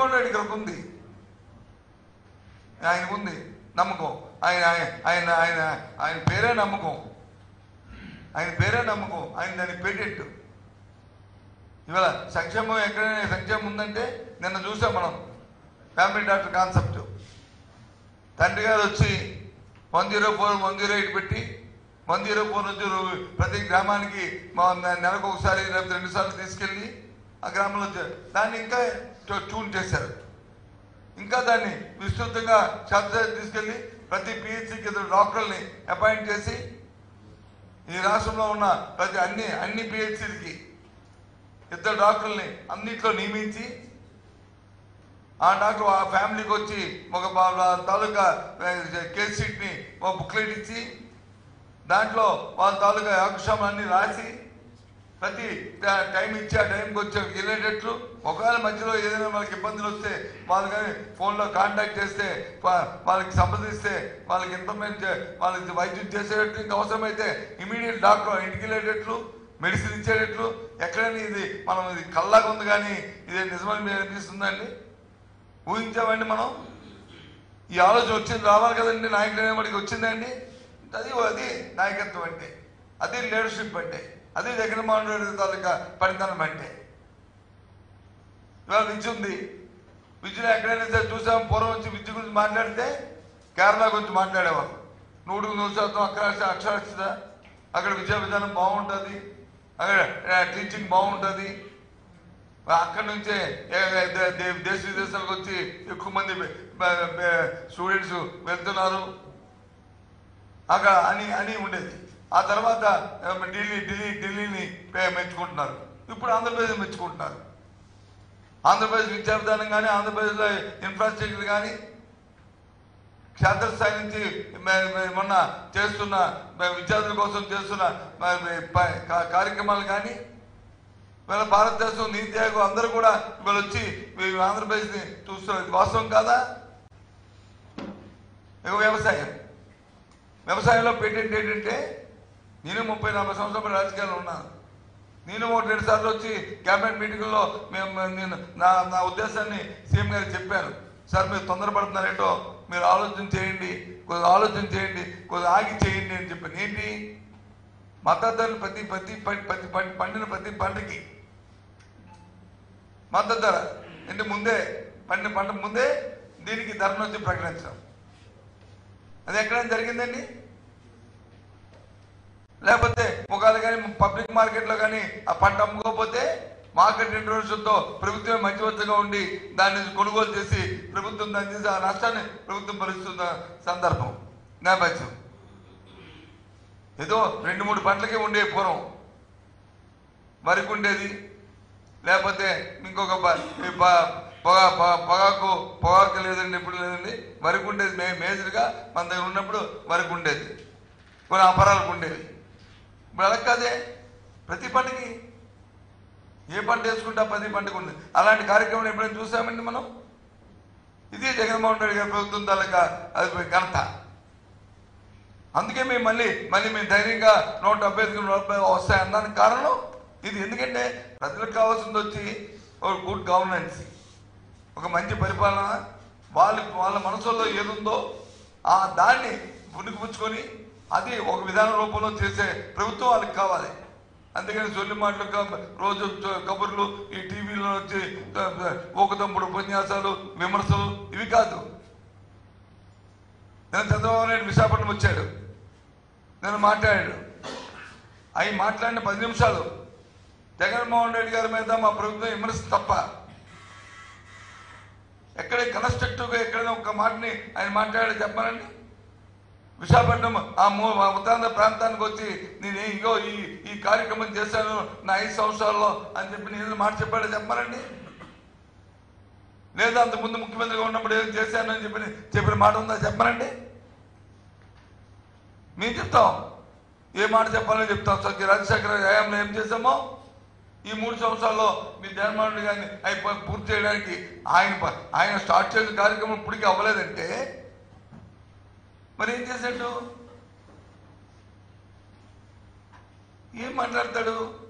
జగన్మోహన్ రెడ్డి గారికి ఉంది ఆయన ఉంది నమ్మకం ఆయన ఆయన ఆయన ఆయన ఆయన పేరే నమ్మకం ఆయన పేరే నమ్మకం ఆయన దాని పేటెంట్ ఇవాళ సంక్షేమం ఎక్కడైనా సంక్షేమం ఉందంటే నిన్న చూసాం మనం ఫ్యామిలీ డాక్టర్ కాన్సెప్ట్ తండ్రి గారు వచ్చి one zero four one zero eight పెట్టి వన్ జీరో ఫోర్ నుంచి రో- ప్రతి గ్రామానికి మా నె- నెలకు ఒకసారి లేకపోతే రెండు సార్లు తీసుకెళ్ళి ఆ గ్రామంలో చే- దాన్ని ఇంకా ట్యూ- ట్యూన్ చేశారు ఇంకా దాన్ని విస్తృతంగా శాస్త్ర తీసుకెళ్ళి ప్రతి పిహెచ్సికి ఇద్దరు డాక్టర్ని అపాయింట్ చేసి ఈ రాష్ట్రంలో ఉన్న ప్రతి అన్ని అన్ని పిహెచ్సిలకి ఇద్దరు డాక్టర్ని అన్నిట్లో నియమించి ఆ డాక్టర్ ఆ ఫ్యామిలీకి వచ్చి ఒక బా- తాలూకా కేస్ షీట్ని ఒక బుక్లెట్ ఇచ్చి దాంట్లో వాళ్ళ తాలూకా యోగక్షేమాన్ని రాసి ప్రతి ట- టైం ఇచ్చి ఆ టైంకి వచ్చి వెళ్ళేటట్లు ఒకవేళ మధ్యలో ఏదైనా వాళ్ళకి ఇబ్బందులు వస్తే వాళ్ళు కానీ ఫోన్లో కాంటాక్ట్ చేస్తే వా- వాళ్ళకి సంప్రదిస్తే వాళ్ళకి ఇన్ఫర్మేషన్ చే- వాళ్ళకి వైద్యం చేసేటట్లు ఇంకా అవసరమైతే ఇమీడియట్ డాక్టర్ ఇంటికి వెళ్ళేటట్లు మెడిసిన్ ఇచ్చేటట్లు ఎక్కడైనా ఇది మనం ఇది కల్లాగా ఉంది కానీ ఇది నిజమని మీకు అనిపిస్తుందండి ఊహించామండి మనం ఈ ఆలోచన వచ్చింది రావాలి కదండి నాయకులు అనేవాడికి వచ్చిందండి అది అది నాయకత్వం అంటే అది లీడర్షిప్ అంటే అది జగన్మోహన్ రెడ్డి తాలూకా పనితనం అంటే ఇవాళ విద్య ఉంది విద్యను ఎక్కడైనా సరే చూసాం పూర్వం వచ్చి విద్య గురించి మాట్లాడితే కేరళ గురించి మాట్లాడేవాళ్ళు నూటికి నూరు శాతం అక్షరాస్య అక్షరాస్యత అక్కడ విద్యా విధానం బాగుంటుంది అక్కడ టీచింగ్ బాగుంటుంది అక్కడి నుంచే ఏ- ఏ- దే- దే- దేశ విదేశాలకు వచ్చి ఎక్కువ మంది స్టూడెంట్స్ వెళ్తున్నారు అక్కడ అని అని ఉండేది ఆ తర్వాత ఆ, ఢిల్లీ ఢిల్లీ ఢిల్లీని పే- మెచ్చుకుంటున్నారు ఇప్పుడు ఆంధ్రప్రదేశ్ మెచ్చుకుంటున్నారు ఆంధ్రప్రదేశ్ విద్యా విధానం కానీ ఆంధ్రప్రదేశ్లో ఇన్ఫ్రాస్ట్రక్చర్ కానీ క్షేత్రస్థాయి నుంచి మే- మే- మొన్న చేస్తున్న మే- విద్యార్థుల కోసం చేస్తున్న మ- మే- ప- కా- కార్యక్రమాలు కానీ ఇవాళ భారతదేశం నీతి ఆయోగ్ అందరూ కూడా ఇవాళ వచ్చి ఈ ఆంధ్రప్రదేశ్ని చూస్తున్నారు ఇది వాస్తవం కాదా ఇక వ్యవసాయం వ్యవసాయంలో పేటెంట్ ఏంటంటే నేను ముప్పై నలభై సంవత్సరాల రాజకీయాల్లో ఉన్నాను నేను ఒకటి రెండు సార్లు వచ్చి క్యాబినెట్ మీటింగ్లో మేము నేను నా నా ఉద్దేశాన్ని సీఎం గారికి చెప్పాను సార్ మీరు తొందరపడుతున్నారేంటో మీరు ఆలోచన చేయండి కొద్దిగా ఆలోచన చేయండి కొద్దిగా ఆగి చేయండి అని చెప్పాను ఏంటి మద్దతు ధరలు ప్రతి ప్రతి ప- ప్రతి పం- పండిన ప్రతి పంటకి మద్దతు ధర అంటే ముందే పండిన పంట ముందే దీనికి ధరను వచ్చి ప్రకటించడం అది ఎక్కడైనా జరిగిందండి లేకపోతే ఒకవేళ కానీ పబ్లిక్ మార్కెట్లో కానీ ఆ పంట అమ్ముకోకపోతే మార్కెట్ ఇంట్రొడక్షన్తో ప్రభుత్వమే మధ్యవర్తిగా ఉండి దాన్ని కొనుగోలు చేసి ప్రభుత్వం దాన్ని చేసి ఆ నష్టాన్ని ప్రభుత్వం భరిస్తున్న సందర్భం నేపథ్యం ఏదో రెండు మూడు పంటలకే ఉండే పూర్వం వరికి ఉండేది లేకపోతే ఇంకొక ప- ఈ ప- పొగ పొగ- పొగాకు పొగాకు లేదండి ఇప్పుడు లేదండి వరికి ఉండేది మే మేజర్గా మన దగ్గర ఉన్నప్పుడు వరకు ఉండేది కొన్ని అపరాలకు ఉండేవి ఇప్పుడు అలా కాదే ప్రతి పంటకి ఏ పంట వేసుకుంటా ప్రతి పంటకు ఉంది అలాంటి కార్యక్రమం ఎప్పుడైనా చూసామండి మనం ఇది జగన్మోహన్ రెడ్డి గారి ప్రభుత్వం తాలూకా అది ఘనత అందుకే మేము మళ్ళీ మళ్ళీ మేము ధైర్యంగా నూట డెబ్బై ఐదుకు నూట డెబ్బై వస్తాయి అన్నానికి కారణం ఇది ఎందుకంటే ప్రజలకు కావాల్సింది వచ్చి ఒక గుడ్ గవర్నెన్స్ ఒక మంచి పరిపాలన వాళ్ళ వాళ్ళ మనసుల్లో ఏదుందో ఆ దాన్ని పుణికిపుచ్చుకొని అది ఒక విధాన రూపంలో చేసే ప్రభుత్వం వాళ్ళకి కావాలి అందుకని సొల్లి మాటలు కా- రోజు చ- కబుర్లు ఈ టీవీలో వచ్చి ఊకతంపుడు ఉపన్యాసాలు విమర్శలు ఇవి కాదు నేను చంద్రబాబు నాయుడు విశాఖపట్నం వచ్చాడు నేను మాట్లాడాడు అవి మాట్లాడిన పది నిమిషాలు జగన్మోహన్ రెడ్డి గారి మీద మా ప్రభుత్వం విమర్శ తప్ప ఎక్కడ కన్స్ట్రక్టివ్గా ఎక్కడైనా ఒక మాటని ఆయన మాట్లాడి చెప్పానండి విశాఖపట్నం ఆ మూ ఆ ఉత్తరాంధ్ర ప్రాంతానికి వచ్చి నేను ఇంకో ఈ ఈ కార్యక్రమం చేశాను నా ఐదు సంవత్సరాల్లో అని చెప్పి నేను మాట చెప్పాడు చెప్పానండి లేదా అంత ముందు ముఖ్యమంత్రిగా ఉన్నప్పుడు ఏం చేశాను అని చెప్పి చెప్పిన మాట ఉందా చెప్పనండి మేము చెప్తాం ఏ మాట చెప్పాలని చెప్తాం సత్య రాజశేఖర హయాంలో ఏం చేసామో ఈ మూడు సంవత్సరాల్లో మీ జగన్మోహన్ రెడ్డి గారిని అయిపో పూర్తి చేయడానికి ఆయన ప- ఆయన స్టార్ట్ చేసిన కార్యక్రమం ఇప్పటికీ అవ్వలేదంటే మరి ఏం చేశాడు ఏం మాట్లాడతాడు